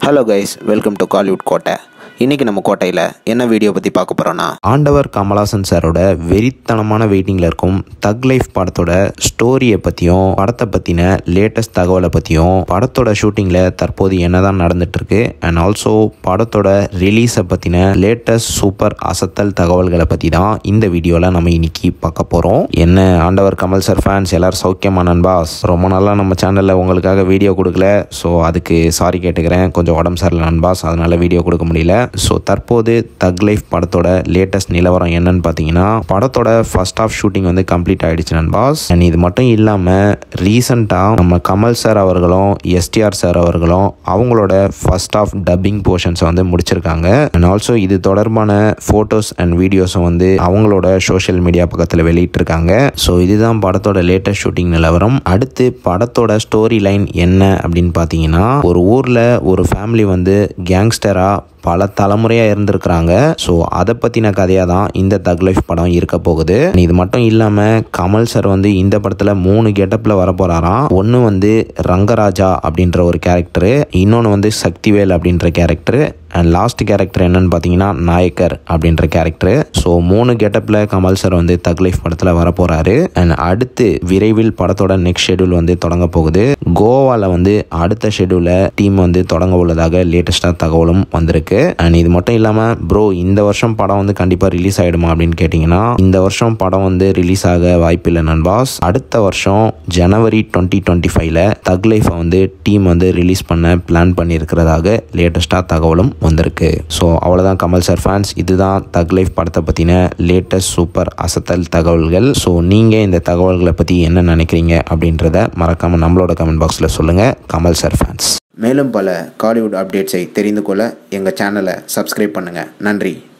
hello guys welcome to Kollywood கோட்டை இன்றைக்கி நம்ம கோட்டையில் என்ன வீடியோ பற்றி பார்க்க போகிறோன்னா ஆண்டவர் கமலாசன் சாரோட வெறித்தனமான வெயிட்டிங்கில் இருக்கும் தக் லைஃப் படத்தோட ஸ்டோரியை பற்றியும் படத்தை பற்றின லேட்டஸ்ட் தகவலை பற்றியும் படத்தோட ஷூட்டிங்கில் தற்போது என்னதான் நடந்துட்டு இருக்கு அண்ட் ஆல்சோ படத்தோட ரிலீஸை பற்றின லேட்டஸ்ட் சூப்பர் அசத்தல் தகவல்களை பற்றி தான் இந்த வீடியோவில் நம்ம இன்னைக்கு பார்க்க போகிறோம் என்ன ஆண்டவர் கமல் சார் ஃபேன்ஸ் எல்லாரும் சௌக்கியமா நண்பாஸ் ரொம்ப நாளாக நம்ம சேனலில் உங்களுக்காக வீடியோ கொடுக்கல ஸோ அதுக்கு சாரி கேட்டுக்கிறேன் கொஞ்சம் உடம்பு சரியில்லை நண்பாஸ் அதனால வீடியோ கொடுக்க முடியல ஸோ தற்போது தக் லைஃப் படத்தோட லேட்டஸ்ட் நிலவரம் என்னன்னு பார்த்தீங்கன்னா படத்தோட ஃபர்ஸ்ட் ஆஃப் ஷூட்டிங் வந்து கம்ப்ளீட் ஆயிடுச்சு நண்பாஸ் அண்ட் இது மட்டும் இல்லாமல் ரீசெண்டாக நம்ம கமல் சார் அவர்களும் எஸ்டிஆர் சார் அவர்களும் அவங்களோட ஃபர்ஸ்ட் ஆஃப் டப்பிங் போர்ஷன்ஸை வந்து முடிச்சிருக்காங்க அண்ட் ஆல்சோ இது தொடர்பான ஃபோட்டோஸ் அண்ட் வீடியோஸும் வந்து அவங்களோட சோஷியல் மீடியா பக்கத்தில் வெளியிட்டிருக்காங்க ஸோ இதுதான் படத்தோட லேட்டஸ்ட் ஷூட்டிங் நிலவரம் அடுத்து படத்தோட ஸ்டோரி லைன் என்ன அப்படின்னு பார்த்தீங்கன்னா ஒரு ஊரில் ஒரு ஃபேமிலி வந்து கேங்ஸ்டராக பல தலைமுறையாக இருந்திருக்கிறாங்க ஸோ அதை பற்றின கதையாக தான் இந்த தக் லைஃப் படம் இருக்க போகுது இது மட்டும் இல்லாமல் கமல் சார் வந்து இந்த படத்தில் மூணு கெட்டப்பில் வர போகிறாராம் ஒன்று வந்து ரங்கராஜா அப்படின்ற ஒரு கேரக்டரு இன்னொன்று வந்து சக்திவேல் அப்படின்ற கேரக்டரு அண்ட் லாஸ்ட் கேரக்டர் என்னன்னு பார்த்தீங்கன்னா நாயக்கர் அப்படின்ற கேரக்டர் ஸோ மூணு கெட்டப்பில் கமல் சார் வந்து தக் லைஃப் படத்தில் வர போகிறாரு அண்ட் அடுத்து விரைவில் படத்தோட நெக்ஸ்ட் ஷெடியூல் வந்து தொடங்க போகுது கோவாவில் வந்து அடுத்த ஷெடியூலில் டீம் வந்து தொடங்க உள்ளதாக லேட்டஸ்ட்டாக தகவலும் வந்திருக்கு அண்ட் இது மட்டும் இல்லாமல் ப்ரோ இந்த வருஷம் படம் வந்து கண்டிப்பாக ரிலீஸ் ஆகிடுமா அப்படின்னு கேட்டிங்கன்னா இந்த வருஷம் படம் வந்து ரிலீஸ் ஆக வாய்ப்பில்லை நண்பாஸ் அடுத்த வருஷம் ஜனவரி டுவெண்ட்டி டுவெண்ட்டி ஃபைவ்ல தக் லைஃபை வந்து டீம் வந்து ரிலீஸ் பண்ண பிளான் பண்ணியிருக்கிறதாக லேட்டஸ்ட்டாக தகவலும் வந்திருக்கு ஸோ அவ்வளோதான் கமல் சார் ஃபேன்ஸ் இதுதான் தக் லைஃப் படத்தை பற்றின லேட்டஸ்ட் சூப்பர் அசத்தல் தகவல்கள் ஸோ நீங்கள் இந்த தகவல்களை பற்றி என்ன நினைக்கிறீங்க அப்படின்றத மறக்காமல் நம்மளோட கமெண்ட் பாக்ஸில் சொல்லுங்கள் கமல் சார் ஃபேன்ஸ் மேலும் பல காலிவுட் அப்டேட்ஸை தெரிந்து கொள்ள எங்கள் சேனலை சப்ஸ்கிரைப் பண்ணுங்கள் நன்றி